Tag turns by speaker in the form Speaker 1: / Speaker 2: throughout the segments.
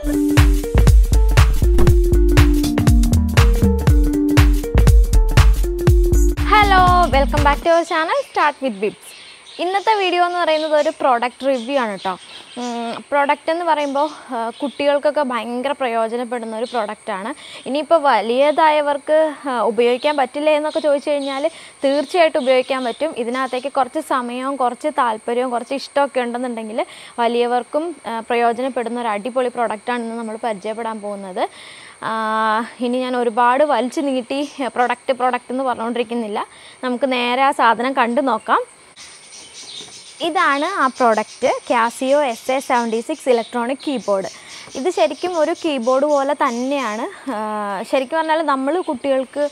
Speaker 1: hello welcome back to our channel start with bibs ഇന്നത്തെ video എന്ന് പറയുന്നത് ഒരു പ്രോഡക്റ്റ് റിവ്യൂ ആണ് കേട്ടോ പ്രോഡക്റ്റ് എന്ന് പറയുമ്പോൾ ആ, കുട്ടികൾക്കൊക്കെ ഭയങ്കര പ്രയോജനപ്പെടുന്ന ഒരു പ്രോഡക്റ്റാണ് ഇനിയിപ്പോൾ വലിയതായവർക്ക് ആ, ഉപയോഗിക്കാൻ പറ്റില്ല എന്നൊക്കെ ചോദിച്ചു കഴിഞ്ഞാൽ തീർച്ചയായിട്ടും ഉപയോഗിക്കാൻ പറ്റും ഇതിനകത്തേക്ക് കുറച്ച് സമയവും കുറച്ച് താല്പര്യവും കുറച്ച് ഇഷ്ടമൊക്കെ ഉണ്ടെന്നുണ്ടെങ്കിൽ വലിയവർക്കും ആ, പ്രയോജനപ്പെടുന്ന ഒരു അടിപൊളി പ്രോഡക്റ്റാണ് ഇന്ന് നമ്മൾ പരിചയപ്പെടാൻ പോകുന്നത് ആ, ഇനി ഞാൻ ഒരുപാട് വലിച്ചു നീട്ടി പ്രൊഡക്റ്റ് പ്രൊഡക്റ്റ് എന്ന് പറഞ്ഞുകൊണ്ടിരിക്കുന്നില്ല നമുക്ക് നേരെ ആ സാധനം കണ്ടു നോക്കാം ഇതാണ് ആ product Casio S A seventy six electronic keyboard ഇത് ശരിക്കും ഒരു കീബോർഡ് പോലെ തന്നെയാണ് ആ, ശരിക്കും പറഞ്ഞാൽ നമ്മൾ കുട്ടികൾക്ക്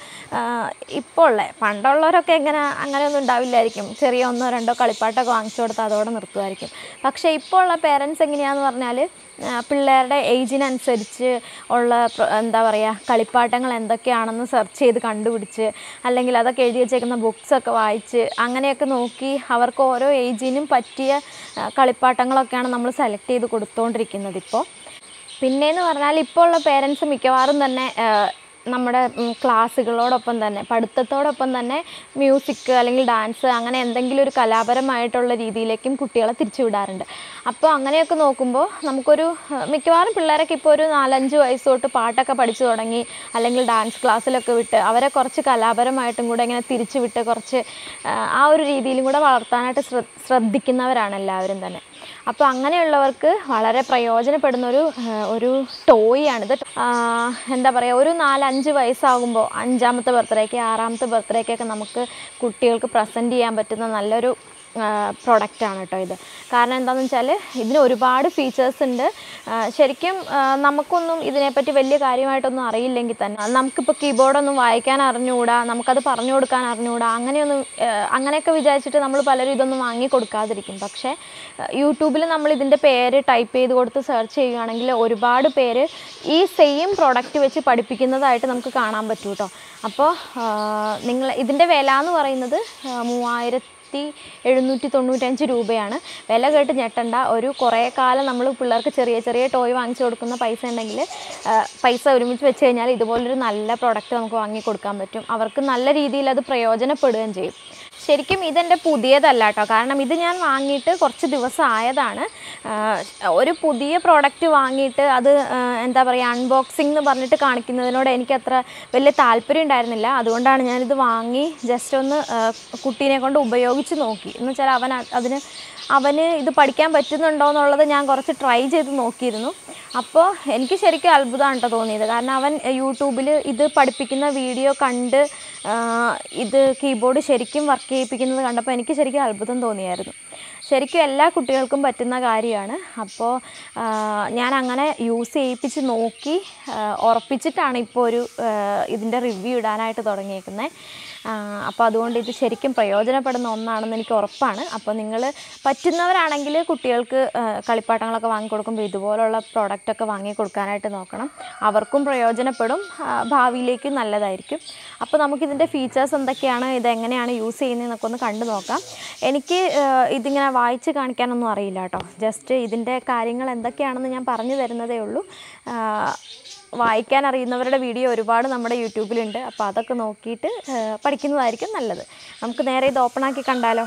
Speaker 1: ഇപ്പോൾ ഉള്ള പണ്ടുള്ളവരൊക്കെ എങ്ങനെ അങ്ങനെയൊന്നും ഉണ്ടാവില്ലായിരിക്കും ചെറിയ ഒന്നോ രണ്ടോ കളിപ്പാട്ടൊക്കെ വാങ്ങിച്ചു കൊടുത്താൽ അതോടെ നിർത്തുമായിരിക്കും പക്ഷേ ഇപ്പോൾ ഉള്ള പേരൻസ് എങ്ങനെയാണെന്ന് പറഞ്ഞാൽ ആ, പിള്ളേരുടെ ഏജിനനുസരിച്ച് ഉള്ള പ്ര- എന്താ പറയുക കളിപ്പാട്ടങ്ങൾ എന്തൊക്കെയാണെന്ന് സെർച്ച് ചെയ്ത് കണ്ടുപിടിച്ച് അല്ലെങ്കിൽ അതൊക്കെ എഴുതി വെച്ചേക്കുന്ന ബുക്സൊക്കെ വായിച്ച് അങ്ങനെയൊക്കെ നോക്കി അവർക്ക് ഓരോ ഏജിനും പറ്റിയ ആ, കളിപ്പാട്ടങ്ങളൊക്കെയാണ് നമ്മൾ സെലക്ട് ചെയ്ത് കൊടുത്തുകൊണ്ടിരിക്കുന്നത് ഇപ്പോൾ പിന്നെയെന്ന് പറഞ്ഞാൽ ഇപ്പോൾ ഉള്ള പേരൻസ് മിക്കവാറും തന്നെ ആ, നമ്മുടെ ഉം, ക്ലാസ്സുകളോടൊപ്പം തന്നെ പഠിത്തത്തോടൊപ്പം തന്നെ മ്യൂസിക് അല്ലെങ്കിൽ ഡാൻസ് അങ്ങനെ എന്തെങ്കിലും ഒരു കലാപരമായിട്ടുള്ള രീതിയിലേക്കും കുട്ടികളെ തിരിച്ചുവിടാറുണ്ട് അപ്പോൾ അങ്ങനെയൊക്കെ നോക്കുമ്പോൾ നമുക്കൊരു ആ, മിക്കവാറും പിള്ളേരൊക്കെ ഇപ്പോൾ ഒരു നാലഞ്ച് വയസ്സ് തൊട്ട് പാട്ടൊക്കെ പഠിച്ചു തുടങ്ങി അല്ലെങ്കിൽ ഡാൻസ് ക്ലാസ്സിലൊക്കെ വിട്ട് അവരെ കുറച്ച് കലാപരമായിട്ടും കൂടെ ഇങ്ങനെ തിരിച്ചു വിട്ട് കുറച്ച് ആ, ആ ഒരു രീതിയിലും കൂടെ വളർത്താനായിട്ട് ശ്ര ശ്രദ്ധിക്കുന്നവരാണ് എല്ലാവരും തന്നെ അപ്പോൾ അങ്ങനെയുള്ളവർക്ക് വളരെ പ്രയോജനപ്പെടുന്ന ഒരു ആ, ഒരു ടോയാണിത് എന്താ പറയുക ഒരു നാലഞ്ച് വയസ്സാകുമ്പോൾ അഞ്ചാമത്തെ ബർത്ത്ഡേക്ക് ആറാമത്തെ ബർത്ത്ഡേക്കൊക്കെ നമുക്ക് കുട്ടികൾക്ക് പ്രസൻറ്റ് ചെയ്യാൻ പറ്റുന്ന നല്ലൊരു പ്രൊഡക്റ്റാണ് കേട്ടോ ഇത് കാരണം എന്താണെന്ന് വെച്ചാൽ ഇതിന് ഒരുപാട് ഫീച്ചേഴ്സ് ഉണ്ട് ആ, ശരിക്കും ആ, നമുക്കൊന്നും ഇതിനെപ്പറ്റി വലിയ കാര്യമായിട്ടൊന്നും അറിയില്ലെങ്കിൽ തന്നെ നമുക്കിപ്പോൾ കീബോർഡൊന്നും വായിക്കാൻ അറിഞ്ഞുകൂടാ നമുക്കത് പറഞ്ഞു കൊടുക്കാൻ അറിഞ്ഞുകൂടാ അങ്ങനെയൊന്നും ആ, അങ്ങനെയൊക്കെ വിചാരിച്ചിട്ട് നമ്മൾ പലരും ഇതൊന്നും വാങ്ങി കൊടുക്കാതിരിക്കും പക്ഷേ യൂട്യൂബിൽ നമ്മൾ ഇതിൻ്റെ പേര് ടൈപ്പ് ചെയ്ത് കൊടുത്ത് സെർച്ച് ചെയ്യുകയാണെങ്കിൽ ഒരുപാട് പേര് ഈ സെയിം പ്രോഡക്റ്റ് വെച്ച് പഠിപ്പിക്കുന്നതായിട്ട് നമുക്ക് കാണാൻ പറ്റും കേട്ടോ അപ്പോൾ നിങ്ങൾ ഇതിൻ്റെ വില എന്ന് പറയുന്നത് ആ, മൂവായിരത്തി എഴുന്നൂറ്റി തൊണ്ണൂറ്റഞ്ച് രൂപയാണ് വില കേട്ട് ഞെട്ടണ്ട ഒരു കുറേ കാലം നമ്മൾ പിള്ളേർക്ക് ചെറിയ ചെറിയ ടോയ് വാങ്ങിച്ചു കൊടുക്കുന്ന പൈസ ഉണ്ടെങ്കിൽ ആ, പൈസ ഒരുമിച്ച് വെച്ച് കഴിഞ്ഞാൽ ഇതുപോലൊരു നല്ല പ്രോഡക്റ്റ് നമുക്ക് വാങ്ങി കൊടുക്കാൻ പറ്റും അവർക്ക് നല്ല രീതിയിൽ അത് പ്രയോജനപ്പെടുകയും ചെയ്യും ശരിക്കും ഇതെൻ്റെ പുതിയതല്ല കേട്ടോ കാരണം ഇത് ഞാൻ വാങ്ങിയിട്ട് കുറച്ച് ദിവസം ആയതാണ് ആ, ഒരു പുതിയ പ്രോഡക്റ്റ് വാങ്ങിയിട്ട് അത് ആ, എന്താ പറയുക അൺബോക്സിംഗ് എന്ന് പറഞ്ഞിട്ട് കാണിക്കുന്നതിനോട് എനിക്ക് അത്ര വലിയ താല്പര്യം ഉണ്ടായിരുന്നില്ല അതുകൊണ്ടാണ് ഞാനിത് വാങ്ങി ജസ്റ്റ് ഒന്ന് ആ, കുട്ടീനെ കൊണ്ട് ഉപയോഗിച്ച് നോക്കി എന്ന് വെച്ചാൽ അവൻ അ- അതിന് അവന് ഇത് പഠിക്കാൻ പറ്റുന്നുണ്ടോ എന്നുള്ളത് ഞാൻ കുറച്ച് ട്രൈ ചെയ്ത് നോക്കിയിരുന്നു അപ്പോൾ എനിക്ക് ശരിക്കും അത്ഭുതമാണ് കേട്ടോ തോന്നിയത് കാരണം അവൻ യൂട്യൂബിൽ ഇത് പഠിപ്പിക്കുന്ന വീഡിയോ കണ്ട് ആ, ഇത് കീബോർഡ് ശരിക്കും വർക്ക് ചെയ്യിപ്പിക്കുന്നത് കണ്ടപ്പോൾ എനിക്ക് ശരിക്കും അത്ഭുതം തോന്നിയായിരുന്നു ശരിക്കും എല്ലാ കുട്ടികൾക്കും പറ്റുന്ന കാര്യമാണ് അപ്പോൾ ആ, ഞാൻ അങ്ങനെ യൂസ് ചെയ്യിപ്പിച്ച് നോക്കി ആ, ഉറപ്പിച്ചിട്ടാണ് ഇപ്പോൾ ഒരു ആ, ഇതിൻ്റെ റിവ്യൂ ഇടാനായിട്ട് തുടങ്ങിയേക്കുന്നത് അപ്പോൾ അതുകൊണ്ട് ഇത് ശരിക്കും പ്രയോജനപ്പെടുന്ന ഒന്നാണെന്ന് എനിക്ക് ഉറപ്പാണ് അപ്പോൾ നിങ്ങൾ പറ്റുന്നവരാണെങ്കിൽ കുട്ടികൾക്ക് ആ, കളിപ്പാട്ടങ്ങളൊക്കെ വാങ്ങിക്കൊടുക്കുമ്പോൾ ഇതുപോലുള്ള പ്രോഡക്റ്റൊക്കെ വാങ്ങി കൊടുക്കാനായിട്ട് നോക്കണം അവർക്കും പ്രയോജനപ്പെടും ആ, ഭാവിയിലേക്ക് നല്ലതായിരിക്കും അപ്പോൾ നമുക്കിതിൻ്റെ ഫീച്ചേഴ്സ് എന്തൊക്കെയാണ് ഇതെങ്ങനെയാണ് യൂസ് ചെയ്യുന്നതെന്നൊക്കെ ഒന്ന് കണ്ടു നോക്കാം എനിക്ക് ആ, ഇതിങ്ങനെ വായിച്ച് കാണിക്കാനൊന്നും അറിയില്ല കേട്ടോ ജസ്റ്റ് ഇതിൻ്റെ കാര്യങ്ങൾ എന്തൊക്കെയാണെന്ന് ഞാൻ പറഞ്ഞു തരുന്നതേ ഉള്ളൂ ആ, വായിക്കാൻ അറിയുന്നവരുടെ വീഡിയോ ഒരുപാട് നമ്മുടെ യൂട്യൂബിലുണ്ട് അപ്പോൾ അതൊക്കെ നോക്കിയിട്ട് ആ, പഠിക്കുന്നതായിരിക്കും നല്ലത് നമുക്ക് നേരെ ഇത് ഓപ്പൺ ആക്കി കണ്ടാലോ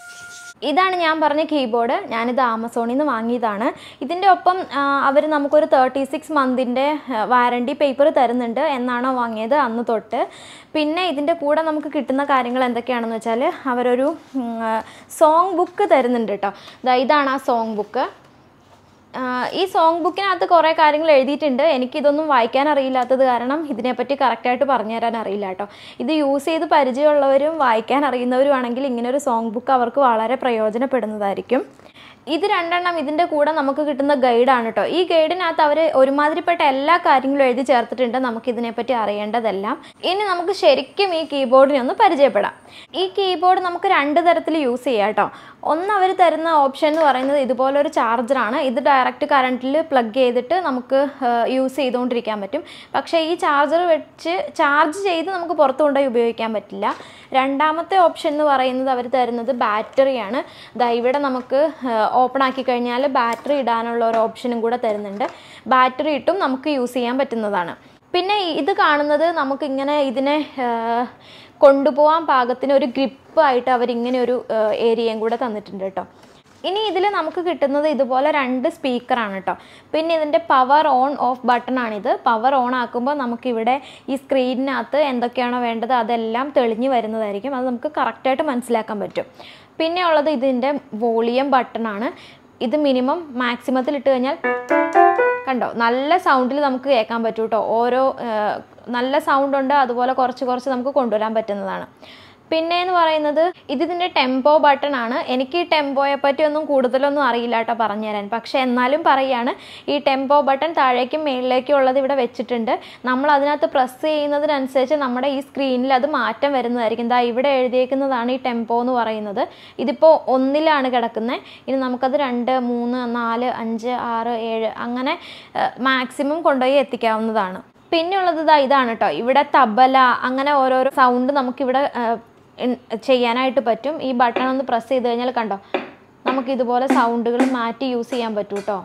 Speaker 1: ഇതാണ് ഞാൻ പറഞ്ഞ കീബോർഡ് ഞാനിത് ആമസോണിൽ നിന്ന് വാങ്ങിയതാണ് ഇതിൻ്റെ ഒപ്പം അവർ നമുക്കൊരു തേർട്ടി സിക്സ് മന്തിൻ്റെ വാറണ്ടി പേപ്പർ തരുന്നുണ്ട് എന്നാണോ വാങ്ങിയത് അന്ന് തൊട്ട് പിന്നെ ഇതിൻ്റെ കൂടെ നമുക്ക് കിട്ടുന്ന കാര്യങ്ങൾ എന്തൊക്കെയാണെന്ന് വെച്ചാൽ അവരൊരു സോങ് ബുക്ക് തരുന്നുണ്ട് കേട്ടോ ദാ ഇതാണ് ആ സോങ് ബുക്ക് ആഹ് ഈ സോങ് ബുക്കിനകത്ത് കുറേ കാര്യങ്ങൾ എഴുതിയിട്ടുണ്ട് എനിക്കിതൊന്നും വായിക്കാൻ അറിയില്ലാത്തത് കാരണം ഇതിനെപ്പറ്റി കറക്റ്റായിട്ട് പറഞ്ഞു തരാൻ അറിയില്ല കേട്ടോ ഇത് യൂസ് ചെയ്ത് പരിചയമുള്ളവരും വായിക്കാൻ അറിയുന്നവരും ആണെങ്കിൽ ഇങ്ങനെ ഒരു സോങ് ബുക്ക് അവർക്ക് വളരെ പ്രയോജനപ്പെടുന്നതായിരിക്കും ഇത് രണ്ടെണ്ണം ഇതിൻ്റെ കൂടെ നമുക്ക് കിട്ടുന്ന ഗൈഡാണ് കേട്ടോ ഈ ഗൈഡിനകത്ത് അവർ ഒരുമാതിരിപ്പെട്ട എല്ലാ കാര്യങ്ങളും എഴുതി ചേർത്തിട്ടുണ്ട് നമുക്ക് ഇതിനെപ്പറ്റി അറിയേണ്ടതെല്ലാം ഇനി നമുക്ക് ശരിക്കും ഈ കീബോർഡിനെ ഒന്ന് പരിചയപ്പെടാം ഈ കീബോർഡ് നമുക്ക് രണ്ട് തരത്തിൽ യൂസ് ചെയ്യാം കേട്ടോ ഒന്ന് അവർ തരുന്ന ഓപ്ഷൻ എന്ന് പറയുന്നത് ഇതുപോലൊരു ചാർജറാണ് ഇത് ഡയറക്റ്റ് കറണ്ടിൽ പ്ലഗ് ചെയ്തിട്ട് നമുക്ക് യൂസ് ചെയ്തുകൊണ്ടിരിക്കാൻ പറ്റും പക്ഷേ ഈ ചാർജർ വെച്ച് ചാർജ് ചെയ്ത് നമുക്ക് പുറത്ത് കൊണ്ടുപോയി ഉപയോഗിക്കാൻ പറ്റില്ല രണ്ടാമത്തെ ഓപ്ഷൻ എന്ന് പറയുന്നത് അവർ തരുന്നത് ബാറ്ററിയാണ് ദാ ഇവിടെ നമുക്ക് ആ, ഓപ്പൺ ആക്കി കഴിഞ്ഞാൽ ബാറ്ററി ഇടാനുള്ള ഒരു ഓപ്ഷനും കൂടെ തരുന്നുണ്ട് ബാറ്ററി ഇട്ടും നമുക്ക് യൂസ് ചെയ്യാൻ പറ്റുന്നതാണ് പിന്നെ ഇത് കാണുന്നത് നമുക്കിങ്ങനെ ഇതിനെ ആ, കൊണ്ടുപോകാൻ പാകത്തിന് ഒരു ഗ്രിപ്പായിട്ട് അവരിങ്ങനെ ഒരു ഏരിയയും കൂടെ തന്നിട്ടുണ്ട് കേട്ടോ ഇനി ഇതിൽ നമുക്ക് കിട്ടുന്നത് ഇതുപോലെ രണ്ട് സ്പീക്കറാണ് കേട്ടോ പിന്നെ ഇതിൻ്റെ പവർ ഓൺ ഓഫ് ബട്ടൺ ആണിത് പവർ ഓൺ ആക്കുമ്പോൾ നമുക്കിവിടെ ഈ സ്ക്രീനിനകത്ത് എന്തൊക്കെയാണോ വേണ്ടത് അതെല്ലാം തെളിഞ്ഞു വരുന്നതായിരിക്കും അത് നമുക്ക് കറക്റ്റായിട്ട് മനസ്സിലാക്കാൻ പറ്റും പിന്നെ ഉള്ളത് ഇതിൻ്റെ വോളിയം ബട്ടൺ ആണ് ഇത് മിനിമം മാക്സിമത്തിൽ ഇട്ട് കഴിഞ്ഞാൽ കണ്ടോ നല്ല സൗണ്ടിൽ നമുക്ക് കേൾക്കാൻ പറ്റും കേട്ടോ ഓരോ ആ, നല്ല സൗണ്ട് ഉണ്ട് അതുപോലെ കുറച്ച് കുറച്ച് നമുക്ക് കൊണ്ടുവരാൻ പറ്റുന്നതാണ് പിന്നെ എന്ന് പറയുന്നത് ഇത് ഇതിൻ്റെ ടെമ്പോ ബട്ടൺ ആണ് എനിക്ക് ഈ ടെമ്പോയെ പറ്റി ഒന്നും കൂടുതലൊന്നും അറിയില്ല കേട്ടോ പറഞ്ഞുതരാൻ പക്ഷേ എന്നാലും പറയുകയാണ് ഈ ടെമ്പോ ബട്ടൺ താഴേക്കും മേളിലേക്കും ഉള്ളത് ഇവിടെ വെച്ചിട്ടുണ്ട് നമ്മൾ അതിനകത്ത് പ്രസ് ചെയ്യുന്നതിനനുസരിച്ച് നമ്മുടെ ഈ സ്ക്രീനിൽ അത് മാറ്റം വരുന്നതായിരിക്കും ദാ ഇവിടെ എഴുതിയേക്കുന്നതാണ് ഈ ടെമ്പോ എന്ന് പറയുന്നത് ഇതിപ്പോൾ ഒന്നിലാണ് കിടക്കുന്നത് ഇനി നമുക്കത് രണ്ട് മൂന്ന് നാല് അഞ്ച് ആറ് ഏഴ് അങ്ങനെ മാക്സിമം കൊണ്ടുപോയി എത്തിക്കാവുന്നതാണ് പിന്നെ ഉള്ളത് ഇതാ ഇതാണ് കേട്ടോ ഇവിടെ തബല അങ്ങനെ ഓരോരോ സൗണ്ട് നമുക്കിവിടെ ആ, ഇൻ- ചെയ്യാനായിട്ട് പറ്റും ഈ ബട്ടൺ ഒന്ന് പ്രസ് ചെയ്ത് കഴിഞ്ഞാൽ കണ്ടോ നമുക്ക് ഇതുപോലെ സൗണ്ടുകൾ മാറ്റി യൂസ് ചെയ്യാൻ പറ്റും കേട്ടോ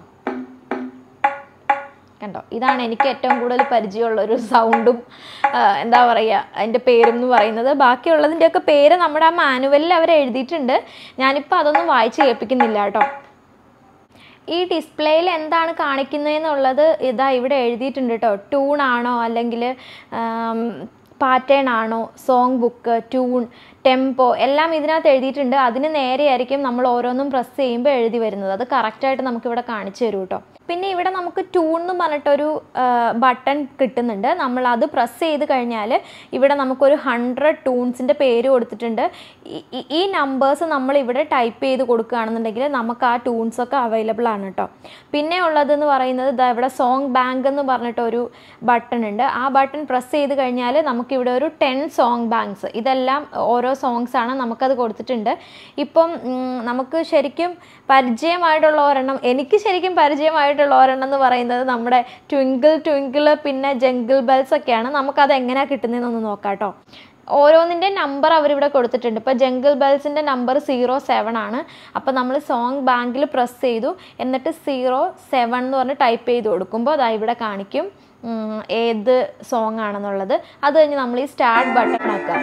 Speaker 1: കണ്ടോ ഇതാണ് എനിക്ക് ഏറ്റവും കൂടുതൽ പരിചയമുള്ള ഒരു സൗണ്ടും ആ, എന്താ പറയുക അതിൻ്റെ പേരും എന്ന് പറയുന്നത് ബാക്കിയുള്ളതിൻ്റെയൊക്കെ പേര് നമ്മുടെ ആ മാനുവലിൽ അവർ എഴുതിയിട്ടുണ്ട് ഞാനിപ്പോൾ അതൊന്നും വായിച്ച് കേൾപ്പിക്കുന്നില്ല കേട്ടോ ഈ ഡിസ്പ്ലേയിൽ എന്താണ് കാണിക്കുന്നതെന്നുള്ളത് ഇതാ ഇവിടെ എഴുതിയിട്ടുണ്ട് കേട്ടോ ട്യൂൺ ആണോ അല്ലെങ്കിൽ പാറ്റേൺ ആണോ സോങ് ബുക്ക് ട്യൂൺ ടെമ്പോ എല്ലാം ഇതിനകത്ത് എഴുതിയിട്ടുണ്ട് അതിന് നേരെയായിരിക്കും നമ്മൾ ഓരോന്നും പ്രസ് ചെയ്യുമ്പോൾ എഴുതി വരുന്നത് അത് കറക്റ്റായിട്ട് നമുക്കിവിടെ കാണിച്ചു തരും കേട്ടോ പിന്നെ ഇവിടെ നമുക്ക് ട്യൂൺ എന്ന് പറഞ്ഞിട്ടൊരു ബട്ടൺ കിട്ടുന്നുണ്ട് നമ്മൾ അത് പ്രസ് ചെയ്ത് കഴിഞ്ഞാൽ ഇവിടെ നമുക്കൊരു ഹൺഡ്രഡ് ട്യൂൺസിൻ്റെ പേര് കൊടുത്തിട്ടുണ്ട് ഈ- ഈ- ഈ നമ്പേഴ്സ് നമ്മൾ ഇവിടെ ടൈപ്പ് ചെയ്ത് കൊടുക്കുകയാണെന്നുണ്ടെങ്കിൽ നമുക്ക് ആ ട്യൂൺസ് ഒക്കെ അവൈലബിൾ ആണ് കേട്ടോ പിന്നെ ഉള്ളതെന്ന് പറയുന്നത് ഇതാ ഇവിടെ സോങ് ബാങ്ക് എന്ന് പറഞ്ഞിട്ടൊരു ബട്ടൺ ഉണ്ട് ആ ബട്ടൺ പ്രസ് ചെയ്ത് കഴിഞ്ഞാൽ നമുക്കിവിടെ ഒരു ടെൻ സോങ് ബാങ്ക്സ് ഇതെല്ലാം ഓരോ സോങ്സ് ആണ് നമുക്കത് കൊടുത്തിട്ടുണ്ട് ഇപ്പം ഉം, നമുക്ക് ശരിക്കും പരിചയമായിട്ടുള്ള ഒരെണ്ണം എനിക്ക് ശരിക്കും പരിചയമായിട്ടുള്ള ഒരെണ്ണം എന്ന് പറയുന്നത് നമ്മുടെ ട്വിങ്കിൾ ട്വിങ്കിൾ പിന്നെ ജംഗിൾ ബെൽസ് ഒക്കെയാണ് നമുക്കത് എങ്ങനെയാണ് കിട്ടുന്നതെന്നൊന്ന് നോക്കാം കേട്ടോ ഓരോന്നിൻ്റെ നമ്പർ അവരിവിടെ കൊടുത്തിട്ടുണ്ട് ഇപ്പോൾ ജംഗിൾ ബെൽസിൻ്റെ നമ്പർ സീറോ സെവൻ ആണ് അപ്പോൾ നമ്മൾ സോങ് ബാങ്കിൽ പ്രസ് ചെയ്തു എന്നിട്ട് സീറോ സെവൻ എന്ന് പറഞ്ഞ് ടൈപ്പ് ചെയ്ത് കൊടുക്കുമ്പോൾ അതാ ഇവിടെ കാണിക്കും ഉം, ഏത് സോങ് ആണെന്നുള്ളത് അത് കഴിഞ്ഞ് നമ്മൾ ഈ സ്റ്റാർട്ട് ബട്ടൺ ആക്കുക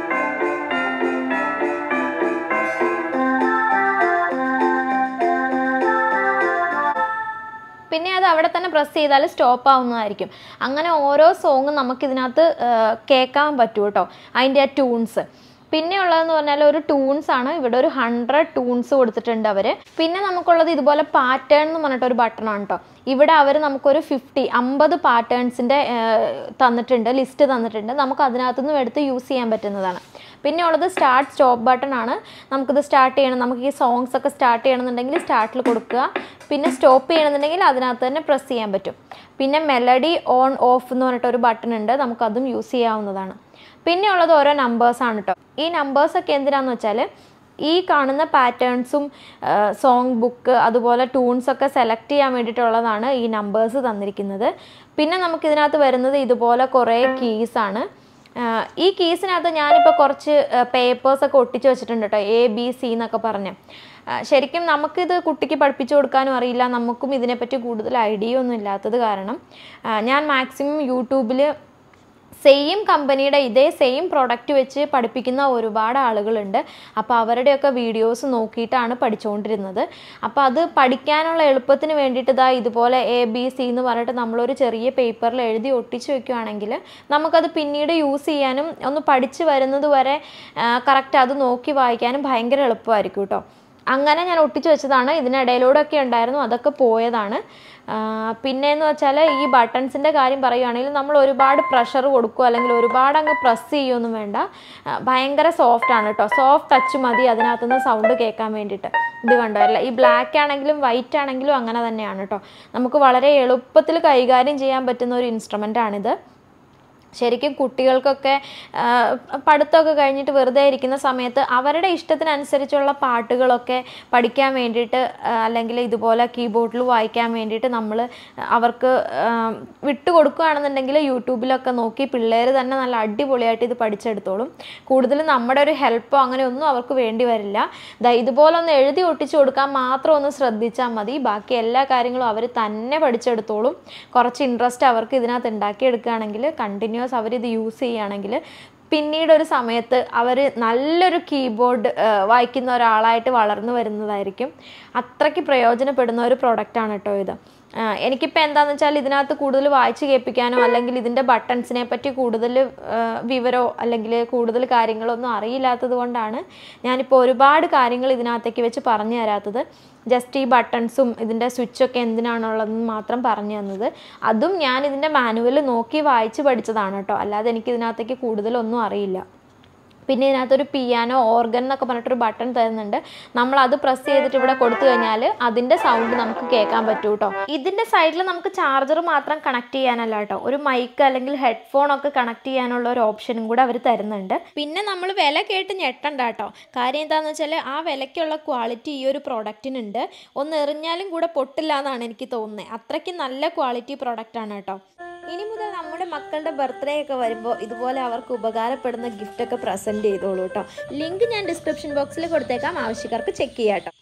Speaker 1: പിന്നെ അത് അവിടെ തന്നെ പ്രസ് ചെയ്താൽ സ്റ്റോപ്പ് ആവുന്നതായിരിക്കും അങ്ങനെ ഓരോ സോങ്ങും നമുക്കിതിനകത്ത് ആ, കേൾക്കാൻ പറ്റും കേട്ടോ അതിൻ്റെ ആ ട്യൂൺസ് പിന്നെ ഉള്ളതെന്ന് പറഞ്ഞാൽ ഒരു ടൂൺസ് ആണ് ഇവിടെ ഒരു ഹൺഡ്രഡ് ടൂൺസ് കൊടുത്തിട്ടുണ്ട് അവർ പിന്നെ നമുക്കുള്ളത് ഇതുപോലെ പാറ്റേൺ എന്ന് പറഞ്ഞിട്ട് ഒരു ബട്ടൺ ആണ് കേട്ടോ ഇവിടെ അവർ നമുക്കൊരു ഫിഫ്റ്റി അമ്പത് പാറ്റേൺസിൻ്റെ തന്നിട്ടുണ്ട് ലിസ്റ്റ് തന്നിട്ടുണ്ട് നമുക്ക് അതിനകത്തു നിന്നും എടുത്ത് യൂസ് ചെയ്യാൻ പറ്റുന്നതാണ് പിന്നെ ഉള്ളത് സ്റ്റാർട്ട് സ്റ്റോപ്പ് ബട്ടൺ ആണ് നമുക്കിത് സ്റ്റാർട്ട് ചെയ്യണം നമുക്ക് ഈ സോങ്സ് ഒക്കെ സ്റ്റാർട്ട് ചെയ്യണമെന്നുണ്ടെങ്കിൽ സ്റ്റാർട്ടിൽ കൊടുക്കുക പിന്നെ സ്റ്റോപ്പ് ചെയ്യണമെന്നുണ്ടെങ്കിൽ അതിനകത്ത് തന്നെ പ്രസ് ചെയ്യാൻ പറ്റും പിന്നെ മെലഡി ഓൺ ഓഫ് എന്ന് പറഞ്ഞിട്ട് ഒരു ബട്ടൺ ഉണ്ട് നമുക്കതും യൂസ് ചെയ്യാവുന്നതാണ് പിന്നെ ഉള്ളത് ഓരോ നമ്പേഴ്സാണ് കേട്ടോ ഈ നമ്പേഴ്സൊക്കെ എന്തിനാന്ന് വെച്ചാൽ ഈ കാണുന്ന പാറ്റേൺസും സോങ് ബുക്ക് അതുപോലെ ട്യൂൺസ് ഒക്കെ സെലക്ട് ചെയ്യാൻ വേണ്ടിയിട്ടുള്ളതാണ് ഈ നമ്പേഴ്സ് തന്നിരിക്കുന്നത് പിന്നെ നമുക്ക് ഇതിനകത്ത് വരുന്നത് ഇതുപോലെ കുറേ കീസാണ് ആഹ് ഈ കീസിനകത്ത് ഞാനിപ്പോൾ കുറച്ച് പേപ്പേഴ്സൊക്കെ ഒട്ടിച്ച് വെച്ചിട്ടുണ്ട് കേട്ടോ എ ബി സി എന്നൊക്കെ പറഞ്ഞ് ആഹ് ശരിക്കും നമുക്കിത് കുട്ടിക്ക് പഠിപ്പിച്ചു കൊടുക്കാനും അറിയില്ല നമുക്കും ഇതിനെപ്പറ്റി കൂടുതൽ ഐഡിയ ഒന്നും ഇല്ലാത്തത് കാരണം ആഹ് ഞാൻ മാക്സിമം യൂട്യൂബിൽ സെയിം കമ്പനിയുടെ ഇതേ സെയിം പ്രോഡക്റ്റ് വെച്ച് പഠിപ്പിക്കുന്ന ഒരുപാട് ആളുകളുണ്ട് അപ്പോൾ അവരുടെയൊക്കെ വീഡിയോസ് നോക്കിയിട്ടാണ് പഠിച്ചുകൊണ്ടിരുന്നത് അപ്പോൾ അത് പഠിക്കാനുള്ള എളുപ്പത്തിന് വേണ്ടിയിട്ട് ഇതാ ഇതുപോലെ എ ബി സി എന്ന് പറഞ്ഞിട്ട് നമ്മളൊരു ചെറിയ പേപ്പറിൽ എഴുതി ഒട്ടിച്ച് വെക്കുകയാണെങ്കിൽ നമുക്കത് പിന്നീട് യൂസ് ചെയ്യാനും ഒന്ന് പഠിച്ച് വരുന്നത് വരെ കറക്റ്റ് അത് നോക്കി വായിക്കാനും ഭയങ്കര എളുപ്പമായിരിക്കും കേട്ടോ അങ്ങനെ ഞാൻ ഒട്ടിച്ച് വെച്ചതാണ് ഇതിനിടയിലൂടെ ഒക്കെ ഉണ്ടായിരുന്നു അതൊക്കെ പോയതാണ് പിന്നെ എന്ന് വെച്ചാൽ ഈ ബട്ടൺസിൻ്റെ കാര്യം പറയുകയാണെങ്കിൽ നമ്മൾ ഒരുപാട് പ്രഷർ കൊടുക്കുക അല്ലെങ്കിൽ ഒരുപാട് അങ്ങ് പ്രസ് ചെയ്യുമൊന്നും വേണ്ട ആ, ഭയങ്കര സോഫ്റ്റ് ആണ് കേട്ടോ സോഫ്റ്റ് ടച്ച് മതി അതിനകത്തുനിന്ന് സൗണ്ട് കേൾക്കാൻ വേണ്ടിയിട്ട് ഇത് കണ്ടോ അല്ല ഈ ബ്ലാക്ക് ആണെങ്കിലും വൈറ്റ് ആണെങ്കിലും അങ്ങനെ തന്നെയാണ് കേട്ടോ നമുക്ക് വളരെ എളുപ്പത്തിൽ കൈകാര്യം ചെയ്യാൻ പറ്റുന്ന ഒരു ഇൻസ്ട്രുമെൻ്റ് ആണിത് ശരിക്കും കുട്ടികൾക്കൊക്കെ ആ, പഠിത്തമൊക്കെ കഴിഞ്ഞിട്ട് വെറുതെ ഇരിക്കുന്ന സമയത്ത് അവരുടെ ഇഷ്ടത്തിനനുസരിച്ചുള്ള പാട്ടുകളൊക്കെ പഠിക്കാൻ വേണ്ടിയിട്ട് ആ, അല്ലെങ്കിൽ ഇതുപോലെ കീബോർഡിൽ വായിക്കാൻ വേണ്ടിയിട്ട് നമ്മൾ അവർക്ക് ആ, വിട്ടുകൊടുക്കുകയാണെന്നുണ്ടെങ്കിൽ യൂട്യൂബിലൊക്കെ നോക്കി പിള്ളേർ തന്നെ നല്ല അടിപൊളിയായിട്ട് ഇത് പഠിച്ചെടുത്തോളും കൂടുതലും നമ്മുടെ ഒരു ഹെൽപ്പോ അങ്ങനെ ഒന്നും അവർക്ക് വേണ്ടി വരില്ല ദാ ഇതുപോലെ ഒന്ന് എഴുതി ഒട്ടിച്ചു കൊടുക്കാൻ മാത്രം ഒന്ന് ശ്രദ്ധിച്ചാൽ മതി ബാക്കി എല്ലാ കാര്യങ്ങളും അവർ തന്നെ പഠിച്ചെടുത്തോളും കുറച്ച് ഇൻട്രസ്റ്റ് അവർക്ക് ഇതിനകത്ത് ഉണ്ടാക്കിയെടുക്കുകയാണെങ്കിൽ കണ്ടിന്യൂസ് അവരിത് യൂസ് ചെയ്യുകയാണെങ്കിൽ പിന്നീട് ഒരു സമയത്ത് അവർ നല്ലൊരു കീബോർഡ് വായിക്കുന്ന ഒരാളായിട്ട് വളർന്നു വരുന്നതായിരിക്കും അത്രയ്ക്ക് പ്രയോജനപ്പെടുന്ന ഒരു പ്രൊഡക്റ്റാണ് കേട്ടോ ഇത് ആഹ് എനിക്കിപ്പോൾ എന്താണെന്ന് വെച്ചാൽ ഇതിനകത്ത് കൂടുതൽ വായിച്ച് കേൾപ്പിക്കാനോ അല്ലെങ്കിൽ ഇതിൻ്റെ ബട്ടൺസിനെ പറ്റി കൂടുതൽ ആഹ് വിവരമോ അല്ലെങ്കിൽ കൂടുതൽ കാര്യങ്ങളൊന്നും അറിയില്ലാത്തത് കൊണ്ടാണ് ഞാനിപ്പോൾ ഒരുപാട് കാര്യങ്ങൾ ഇതിനകത്തേക്ക് വെച്ച് പറഞ്ഞു തരാത്തത് ജസ്റ്റ് ഈ ബട്ടൺസും ഇതിൻ്റെ സ്വിച്ചൊക്കെ എന്തിനാണുള്ളതെന്ന് മാത്രം പറഞ്ഞു തന്നത് അതും ഞാൻ ഇതിൻ്റെ മാനുവൽ നോക്കി വായിച്ച് പഠിച്ചതാണ് കേട്ടോ അല്ലാതെ എനിക്ക് ഇതിനകത്തേക്ക് കൂടുതലൊന്നും അറിയില്ല പിന്നെ ഇതിനകത്തൊരു പിയാനോ ഓർഗൻ എന്നൊക്കെ പറഞ്ഞിട്ടൊരു ബട്ടൺ തരുന്നുണ്ട് നമ്മൾ അത് പ്രസ് ചെയ്തിട്ട് ഇവിടെ കൊടുത്തു കഴിഞ്ഞാൽ അതിൻ്റെ സൗണ്ട് നമുക്ക് കേൾക്കാൻ പറ്റൂ കേട്ടോ ഇതിൻ്റെ സൈഡിൽ നമുക്ക് ചാർജർ മാത്രം കണക്ട് ചെയ്യാനല്ല കേട്ടോ ഒരു മൈക്ക് അല്ലെങ്കിൽ ഹെഡ്ഫോൺ ഒക്കെ കണക്ട് ചെയ്യാനുള്ള ഒരു ഓപ്ഷനും കൂടെ അവർ തരുന്നുണ്ട് പിന്നെ നമ്മൾ വില കേട്ട് ഞെട്ടണ്ട കേട്ടോ കാര്യം എന്താണെന്ന് വെച്ചാൽ ആ വിലയ്ക്കുള്ള ക്വാളിറ്റി ഈ ഒരു പ്രോഡക്റ്റിനുണ്ട് ഒന്ന് എറിഞ്ഞാലും കൂടെ പൊട്ടില്ല എന്നാണ് എനിക്ക് തോന്നുന്നത് അത്രയ്ക്ക് നല്ല ക്വാളിറ്റി പ്രോഡക്റ്റ് ആണ് കേട്ടോ ഇനി മുതൽ നമ്മുടെ മക്കളുടെ ബർത്ത്ഡേ ഒക്കെ വരുമ്പോൾ ഇതുപോലെ അവർക്ക് ഉപകാരപ്പെടുന്ന ഗിഫ്റ്റ് ഒക്കെ പ്രസൻറ്റ് ചെയ്തോളൂ കേട്ടോ ലിങ്ക് ഞാൻ ഡിസ്ക്രിപ്ഷൻ ബോക്സിൽ കൊടുത്തേക്കാം ആവശ്യക്കാർക്ക് ചെക്ക് ചെയ്യാം കേട്ടോ